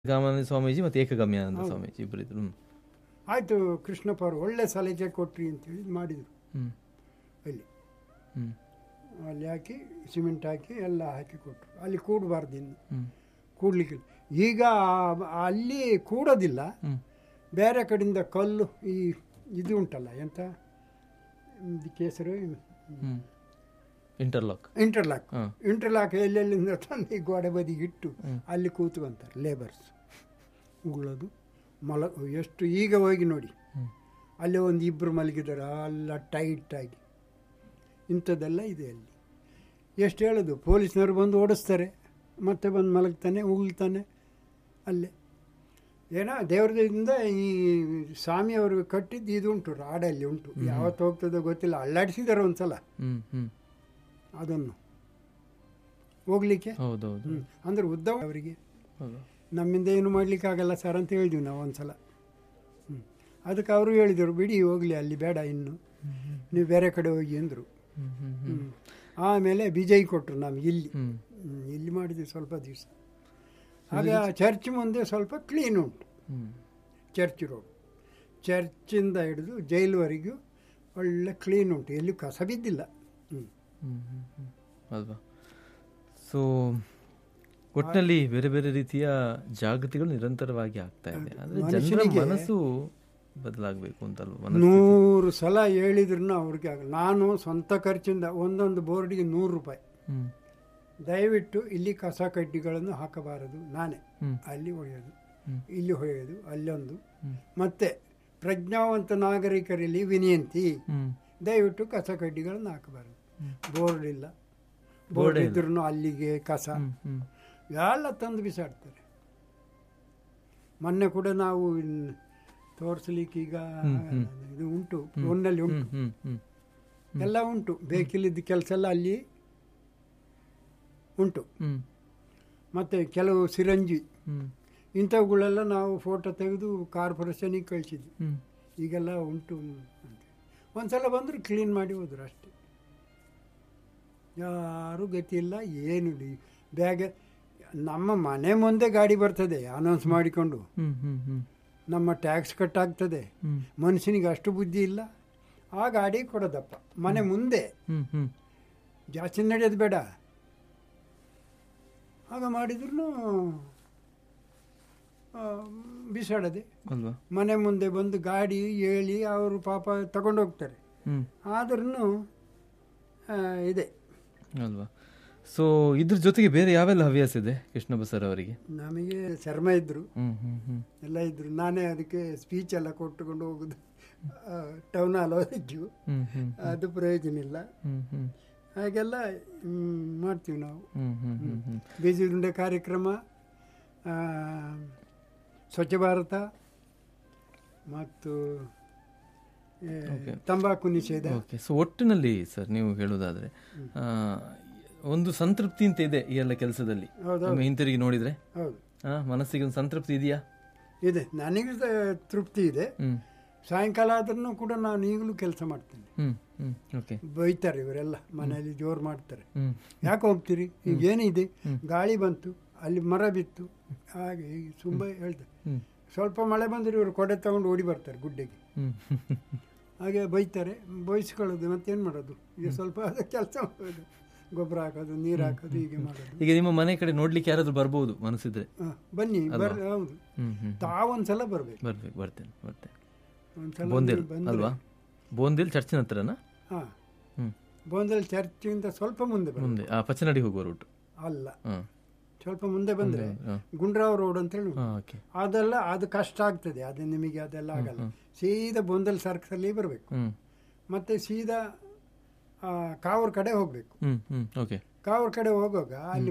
ಏಕಗಾಮಾನಂದ ಸ್ವಾಮೀಜಿ ಮತ್ತು ಏಕಗಮ್ಯಾನಂದ ಸ್ವಾಮೀಜಿ ಇಬ್ಬರಿದ್ರು ಹ್ಮ್ ಆಯಿತು ಕೃಷ್ಣಪ್ಪ ಅವರು ಒಳ್ಳೆ ಸಲಹೆ ಕೊಟ್ರಿ ಅಂತೇಳಿ ಮಾಡಿದರು ಹ್ಮ್ ಅಲ್ಲಿ ಹ್ಮ್ ಅಲ್ಲಿ ಹಾಕಿ ಸಿಮೆಂಟ್ ಹಾಕಿ ಎಲ್ಲ ಹಾಕಿ ಕೊಟ್ಟರು ಅಲ್ಲಿ ಕೂಡಬಾರ್ದು ಇನ್ನು ಹ್ಮ್ ಕೂಡ್ಲಿಕ್ಕೆ ಈಗ ಆ- ಅಲ್ಲಿ ಕೂಡೋದಿಲ್ಲ ಹ್ಮ್ ಬೇರೆ ಕಡೆಯಿಂದ ಕಲ್ಲು ಈ ಇದು ಉಂಟಲ್ಲ ಎಂತ ಇದಕ್ಕೆ ಹೆಸರು ಹ್ಮ್ ಇಂಟರ್ಲಾಕ್ ಇಂಟರ್ಲಾಕ್ ಹಾಂ ಇಂಟರ್ಲಾಕ್ ಎಲ್ಲೆಲ್ಲಿಂದ ತಂದು ಈ ಗೋಡೆ ಬದಿಗೆ ಇಟ್ಟು ಹ್ಮ್. ಅಲ್ಲಿ ಕೂತ್ಕೊಂತಾರೆ ಲೇಬರ್ಸ್ ಉಗುಳೋದು ಮಲ ಎಷ್ಟು ಈಗ ಹೋಗಿ ನೋಡಿ ಹ್ಮ್ ಅಲ್ಲಿ ಒಂದು ಇಬ್ಬರು ಮಲಗಿದ್ದಾರೆ ಎಲ್ಲ ಟೈಟಾಗಿ ಇಂಥದ್ದೆಲ್ಲ ಇದೆ ಅಲ್ಲಿ ಎಷ್ಟು ಹೇಳೋದು ಪೊಲೀಸ್ನವ್ರು ಬಂದು ಓಡಿಸ್ತಾರೆ ಮತ್ತೆ ಬಂದು ಮಲಗ್ತಾನೆ ಉಗುಳ್ತಾನೆ ಅಲ್ಲೇ ಏನೋ ದೇವ್ರದಿಂದ ಈ ಸ್ವಾಮಿಯವರು ಕಟ್ಟಿದ್ದು ಇದು ಉಂಟು ರಾಡಲ್ಲಿ ಉಂಟು ಯಾವತ್ತು ಹೋಗ್ತದೋ ಗೊತ್ತಿಲ್ಲ ಅಲ್ಲಾಡಿಸಿದ್ದಾರೆ ಒಂದು ಸಲ ಹ್ಮ್ ಹ್ಮ್ ಅದನ್ನು ಹೋಗ್ಲಿಕ್ಕೆ ಹೌದೌದು ಹ್ಞೂ ಅಂದ್ರೆ ಉದ್ದವ ಅವರಿಗೆ ಹೌದು ನಮ್ಮಿಂದ ಏನು ಮಾಡಲಿಕ್ಕಾಗಲ್ಲ ಸರ್ ಅಂತ ಹೇಳಿದ್ವಿ ನಾವು ಒಂದು ಸಲ ಹ್ಞೂ ಅದಕ್ಕೆ ಅವರು ಹೇಳಿದರು ಬಿಡಿ ಹೋಗಲಿ ಅಲ್ಲಿ ಬೇಡ ಇನ್ನು ನೀವು ಬೇರೆ ಕಡೆ ಹೋಗಿ ಅಂದರು ಹ್ಮ್ ಹ್ಮ್ ಹ್ಞೂ ಹ್ಮ್ ಆಮೇಲೆ ಬಿಜಯ್ ಕೊಟ್ಟರು ನಮ್ಗೆ ಇಲ್ಲಿ ಹ್ಮ್ ಹ್ಮ್, ಇಲ್ಲಿ ಮಾಡಿದ್ವಿ ಸ್ವಲ್ಪ ದಿವಸ ಆಗ ಚರ್ಚ್ ಮುಂದೆ ಸ್ವಲ್ಪ ಕ್ಲೀನ್ ಉಂಟು ಹ್ಮ್ ಚರ್ಚ್ ರೋಡ್ ಚರ್ಚಿಂದ ಹಿಡಿದು ಜೈಲ್ವರೆಗೂ ಒಳ್ಳೆ ಕ್ಲೀನ್ ಉಂಟು ಎಲ್ಲಿ ಕಸ ಬಿದ್ದಿಲ್ಲ ಹ್ಞೂ ಹ್ಮ್ ಹ್ಮ್ ಹ್ಮ್ ಅಲ್ವಾ ಸೊ ಒಟ್ಟಿನಲ್ಲಿ ಬೇರೆ ಬೇರೆ ರೀತಿಯ ಜಾಗೃತಿಗಳು ನಿರಂತರವಾಗಿ ಆಗ್ತಾ ಇದೆ ಅಂದ್ರೆ ಜನರ ಮನುಷ್ಯನಿಗೆ- ಮನಸ್ಸು ಬದಲಾಗಬೇಕು ಅಂತಲ್ವ ಮನಸ್ಸು ನೂರು ಸಲ ಹೇಳಿದ್ರು ಅವ್ರಿಗೆ ಆಗಲ್ಲ ನಾನು ಸ್ವಂತ ಖರ್ಚಿಂದ ಒಂದೊಂದು ಬೋರ್ಡಿಗೆ ನೂರು ರೂಪಾಯಿ ಹ್ಮ್ ದಯವಿಟ್ಟು ಇಲ್ಲಿ ಕಸ ಕಡ್ಡಿಗಳನ್ನು ಹಾಕಬಾರದು ನಾನೇ ಹ್ಮ್ ಅಲ್ಲಿ ಹೊಳೆಯೋದು ಹ್ಮ್. ಇಲ್ಲಿ ಹೊಳೆಯೋದು ಅಲ್ಲೊಂದು ಹ್ಮ್. ಮತ್ತೆ ಪ್ರಜ್ಞಾವಂತ ನಾಗರಿಕರಲ್ಲಿ ವಿನಂತಿ ಹ್ಮ್ ದಯವಿಟ್ಟು ಕಸ ಕಡ್ಡಿಗಳನ್ನು ಹಾಕಬಾರದು ಹ್ಮ್. ಬೋರ್ಡ್ ಇಲ್ಲ ಬೋರ್ಡ್ ಬೋರ್ಡ್ ಇಲ್ಲ. ಇದ್ರೂ ಅಲ್ಲಿಗೆ ಕಸ ಹ್ಮ್ ಹ್ಮ್ ಎಲ್ಲ ತಂದು ಬಿಸಾಡ್ತಾರೆ ಮೊನ್ನೆ ಕೂಡ ನಾವು ಇನ್- ತೋರಿಸ್ಲಿಕ್ಕೆ ಈಗ ಹ್ಮ್, ಹ್ಮ್. ಇದು ಉಂಟು ಫೋನ್ನಲ್ಲಿ ಉಂಟು ಹ್ಮ್ ಹ್ಮ್ ಹ್ಮ್ ಎಲ್ಲ ಉಂಟು ಬೇಕಿಲ್ಲಿದ್ದ ಕೆಲಸ ಎಲ್ಲ ಅಲ್ಲಿ ಉಂಟು ಹ್ಮ್ ಮತ್ತು ಕೆಲವು ಸಿರಂಜಿ ಹ್ಮ್ ಇಂಥವುಗಳೆಲ್ಲ ನಾವು ಫೋಟೋ ತೆಗೆದು ಕಾರ್ಪೊರೇಷನಿಗೆ ಕಳಿಸಿದ್ವಿ ಹ್ಮ್ ಈಗೆಲ್ಲ ಉಂಟು ಅಂತ ಒಂದ್ಸಲ ಬಂದರು ಕ್ಲೀನ್ ಮಾಡಿ ಹೋದ್ರು ಅಷ್ಟೇ ಯಾರೂ ಗತಿ ಇಲ್ಲ ಏನು ಇಲ್ಲ. ಬ್ಯಾಗ್ ನಮ್ಮ ಮನೆ ಮುಂದೆ ಗಾಡಿ ಬರ್ತದೆ ಅನೌನ್ಸ್ ಮಾಡಿಕೊಂಡು ಹ್ಮ್ ಹ್ಮ್ ಹ್ಮ್ ನಮ್ಮ ಟ್ಯಾಕ್ಸ್ ಕಟ್ ಆಗ್ತದೆ ಹ್ಮ್ ಮನುಷ್ಯನಿಗೆ ಅಷ್ಟು ಬುದ್ಧಿ ಇಲ್ಲ ಆ ಗಾಡಿ ಕೊಡೋದಪ್ಪ ಮನೆ ಮುಂದೆ ಹ್ಮ್ ಹ್ಮ್ ಜಾಸ್ತಿ ನಡೆಯೋದು ಬೇಡ ಆಗ ಮಾಡಿದ್ರು ಬಿಸಾಡದೆ ಅಲ್ವಾ ಮನೆ ಮುಂದೆ ಬಂದು ಗಾಡಿ ಹೇಳಿ ಅವರು ಪಾಪ ತಗೊಂಡು ಹೋಗ್ತಾರೆ ಹ್ಮ್ ಆದ್ರೂ ಇದೆ ಅಲ್ವಾ ಸೊ ಇದ್ರ ಜೊತೆಗೆ ಬೇರೆ ಯಾವೆಲ್ಲ ಹವ್ಯಾಸ ಇದೆ ಕೃಷ್ಣ ಬಸರ್ ಅವರಿಗೆ ನಮಗೆ ಶರ್ಮ ಇದ್ದರು ಹ್ಮ್ ಹ್ಮ್ ಹ್ಮ್ ಎಲ್ಲ ಇದ್ದರು ನಾನೇ ಅದಕ್ಕೆ ಸ್ಪೀಚ್ ಎಲ್ಲ ಕೊಟ್ಟುಕೊಂಡು ಹೋಗೋದು ಟೌನ್ ಹಾಲ್ ಹೋದಕ್ಕೆ ಹ್ಮ್ ಹ್ಮ್ ಅದು ಪ್ರಯೋಜನ ಇಲ್ಲ ಹ್ಮ್ ಹ್ಮ್ ಹಾಗೆಲ್ಲ ಹ್ಮ್, ಮಾಡ್ತೀವಿ ನಾವು ಹ್ಮ್ ಹ್ಮ್ ಹ್ಮ್ ಹ್ಮ್ ಬೀಜದುಂಡೆ ಕಾರ್ಯಕ್ರಮ ಆ, ಸ್ವಚ್ಛ ಭಾರತ ಮತ್ತು ಏ, Okay. ತಂಬಾಕು ನಿಷೇಧ ಓಕೆ ಸೊ ಒಟ್ಟಿನಲ್ಲಿ ಸರ್ ನೀವು ಹೇಳೋದಾದ್ರೆ ಆ, ಒಂದು ಸಂತೃಪ್ತಿ ಅಂತ ಇದೆ ಈ ಎಲ್ಲ ಕೆಲಸದಲ್ಲಿ ಹೌದು ಒಮ್ಮೆ ಹಿಂತಿರುಗಿ ನೋಡಿದ್ರೆ ಹೌದು ಆ, ಮನಸ್ಸಿಗೆ ಒಂದು ಸಂತೃಪ್ತಿ ಇದೆಯಾ ಇದೆ ನನಗೆ ಸ- ತೃಪ್ತಿ ಇದೆ ಹ್ಮ್ ಸಾಯಂಕಾಲ ಆದ್ರೂ ಕೂಡ ನಾನು ಈಗಲೂ ಕೆಲಸ ಮಾಡ್ತೇನೆ ಹ್ಮ್ ಹ್ಮ್ ಓಕೆ ಬೈತಾರೆ ಇವರೆಲ್ಲ ಮನೆಯಲ್ಲಿ ಜೋರು ಮಾಡ್ತಾರೆ ಹ್ಮ್ ಯಾಕೆ ಹೋಗ್ತೀರಿ ಈಗ ಏನಿದೆ ಗಾಳಿ ಬಂತು ಅಲ್ಲಿ ಮರ ಬಿತ್ತು ಹಾಗೆ ಹೀಗೆ ತುಂಬ ಹೇಳ್ತಾರೆ ಹ್ಮ್ ಸ್ವಲ್ಪ ಮಳೆ ಬಂದರೆ ಇವರು ಕೊಡೆ ತಗೊಂಡು ಓಡಿ ಬರ್ತಾರೆ ಗುಡ್ಡೆಗೆ ಹ್ಮ್ ಹಾಗೆ ಬೈತಾರೆ ಬೈಸ್ಕೊಳ್ಳೋದು ಮತ್ತೇನು ಮಾಡೋದು ಈಗ ಸ್ವಲ್ಪ ಕೆಲಸ ಮಾಡೋದು ಗೊಬ್ಬರ ಹಾಕೋದು ನೀರು ಹಾಕೋದು ಹೀಗೆ ಮಾಡೋದು ಈಗ ನಿಮ್ಮ ಮನೆ ಕಡೆ ನೋಡ್ಲಿಕ್ಕೆ ಯಾರಾದ್ರೂ ಬರ್ಬೋದು ಮನಸ್ಸಿದ್ರೆ ಹ, ಬನ್ನಿ ಬರ್ ಹೌದು ಹ್ಮ್ ಹ್ಮ್ ತಾವೊಂದ್ಸಲ ಬರಬೇಕು ಬರ್ಬೇಕು ಬರ್ತೇನೆ ಬರ್ತೇನೆ ಒಂದ್ಸಲ ಬೋಂದಿಲ್ ನೀವು ಬಂದ್ರೆ- ಅಲ್ವಾ ಬೋಂದಿಲ್ ಚರ್ಚಿನ ಹತ್ರನಾ ಹಾಂ ಹ್ಮ್ ಬೋಂದಲ್ ಚರ್ಚಿಂದ ಸ್ವಲ್ಪ ಮುಂದೆ ಬರ ಮುಂದೆ ಆ ಪಚ್ಚನಡಿ ಹೋಗುವ ರೂಟ್ ಅಲ್ಲ ಹಾಂ ಸ್ವಲ್ಪ ಮುಂದೆ ಬಂದರೆ ಹಾಂ ಗುಂಡ್ರಾವ್ ರೋಡ್ ಅಂತೇಳಿ ಉಂಟು. ಹಾಂ ಓಕೆ ಅದೆಲ್ಲ ಅದು ಕಷ್ಟ ಆಗ್ತದೆ ಅದು ನಿಮಗೆ ಅದೆಲ್ಲ ಆಗಲ್ಲ ಸೀದಾ ಬೊಂದಲ್ ಸರ್ಕಸಲ್ಲಿ ಬರಬೇಕು ಹ್ಮ್ ಮತ್ತೆ ಸೀದಾ ಆ, ಕಾವೂರ್ ಕಡೆ ಹೋಗಬೇಕು ಹ್ಮ್ ಹ್ಮ್ ಓಕೆ ಕಾವೂರ್ ಕಡೆ ಹೋಗುವಾಗ ಅಲ್ಲಿ